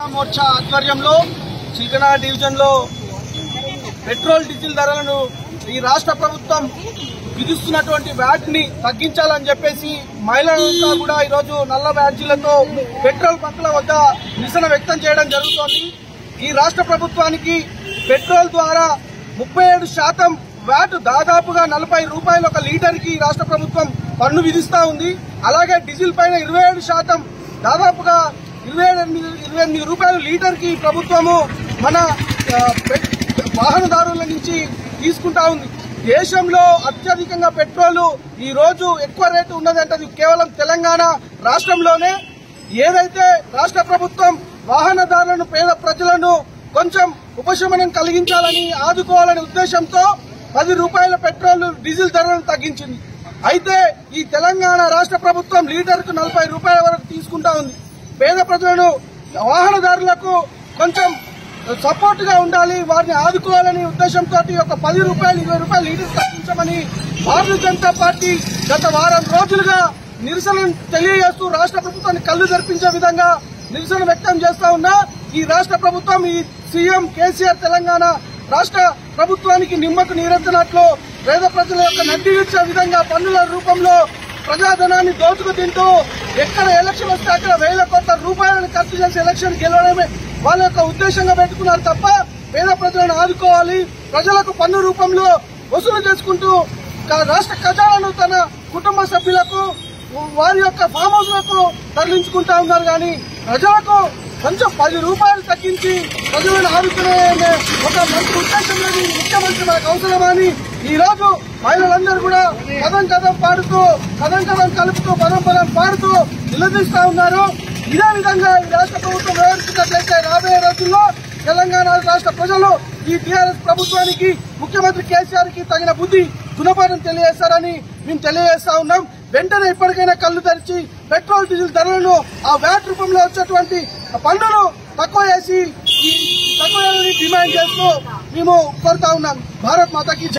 మోర్చా ఆధ్వర్యంలో చిల్కనా డివిజన్ లో petrol diesel ధరలను ఈ రాష్ట్ర ప్రభుత్వం విధిస్తున్నటువంటి వ్యాట్ ని తగ్గించాలని చెప్పేసి మహిళలంతా కూడా ఈరోజు నల్ల బ్యాడ్జీలతో పెట్రోల్ బంకుల వద్ద నిరసన వ్యక్తం చేయడం జరుగుతోంది ఈ రాష్ట్ర ప్రభుత్వానికి పెట్రోల్ ద్వారా ముప్పై ఏడు శాతం వ్యాట్ దాదాపుగా నలభై రూపాయలు ఒక లీటర్ కి రాష్ట్ర ప్రభుత్వం పన్ను విధిస్తా ఉంది అలాగే డీజిల్ పైన ఇరవై ఏడు శాతం దాదాపుగా ఇరవై ఎనిమిది ఇరవై ఎనిమిది రూపాయలు లీటర్ కి ప్రభుత్వము మన ఆ, పెట్- వాహనదారుల నుంచి తీసుకుంటా ఉంది దేశంలో అత్యధికంగా పెట్రోల్ ఈ రోజు ఎక్కువ రేటు ఉన్నదంటే అది కేవలం తెలంగాణ రాష్ట్రంలోనే ఏదైతే రాష్ట్ర ప్రభుత్వం వాహనదారులను పేద ప్రజలను కొంచెం ఉపశమనం కలిగించాలని ఆదుకోవాలనే ఉద్దేశంతో పది రూపాయల పెట్రోల్ డీజిల్ ధరలను తగ్గించింది అయితే ఈ తెలంగాణ రాష్ట్ర ప్రభుత్వం లీటర్ కు నలభై రూపాయల వరకు తీసుకుంటా ఉంది పేద ప్రజలను వాహనదారులకు కొంచెం సపోర్ట్ గా ఉండాలి వారిని ఆదుకోవాలనే ఉద్దేశంతో ఒక పది రూపాయలు ఇరవై రూపాయలు లీటర్ తగ్గించమని భారతీయ జనతా పార్టీ గత వారం రోజులుగా నిరసన తెలియజేస్తూ రాష్ట్ర ప్రభుత్వాన్ని కళ్ళు తెరిపించే విధంగా నిరసన వ్యక్తం చేస్తా ఉన్నా ఈ రాష్ట్ర ప్రభుత్వం ఈ సీఎం కేసీఆర్ తెలంగాణ రాష్ట్ర ప్రభుత్వానికి నిమ్మకు నీరెత్తినట్లు పేద ప్రజల యొక్క నడ్డి ఇచ్చే విధంగా పన్నుల రూపంలో ప్రజాధనాన్ని దోచుకు తింటూ ఎక్కడ ఎలక్షన్ వస్తే అక్కడ వేల కోట్ల రూపాయలను ఖర్చు చేసి ఎలక్షన్ గెలవడమే వాళ్ళ యొక్క ఉద్దేశంగా పెట్టుకున్నారు తప్ప పేద ప్రజలను ఆదుకోవాలి ప్రజలకు పన్ను రూపంలో వసూలు చేసుకుంటూ క- రాష్ట్ర ఖజానాను తన కుటుంబ సభ్యులకు వారి యొక్క ఫామ్ హౌస్లకు తరలించుకుంటా ఉన్నారు కానీ ప్రజలకు కొంచెం పది రూపాయలు తగ్గించి ప్రజలను ఆదుకునే ఒక మంచి ఉద్దేశం లేదు ఈ ముఖ్యమంత్రి మనకు అవసరమని ఈ రోజు మహిళలందరూ కూడా కథం కథం పాడుతూ కథం కథం కలుపుతూ పదం పదం పాడుతూ నిలదీస్తా ఉన్నారు ఇదే విధంగా ఈ రాష్ట్ర ప్రభుత్వం వ్యవహరించినట్లయితే రాబోయే రోజుల్లో తెలంగాణ రాష్ట్ర ప్రజలు ఈ టీఆర్ఎస్ ప్రభుత్వానికి ముఖ్యమంత్రి కేసీఆర్ కి తగిన బుద్ధి గుణపాఠం తెలియజేస్తారని మేము తెలియజేస్తా ఉన్నాం వెంటనే ఇప్పటికైనా కళ్ళు తెరిచి పెట్రోల్ డీజిల్ ధరలను ఆ వ్యాట్ రూపంలో వచ్చేటువంటి పన్నును తక్కువ చేసి ఈ తక్కువ చేయాలని డిమాండ్ చేస్తూ మేము కోరుతా ఉన్నాం భారత్ మాతకి జై.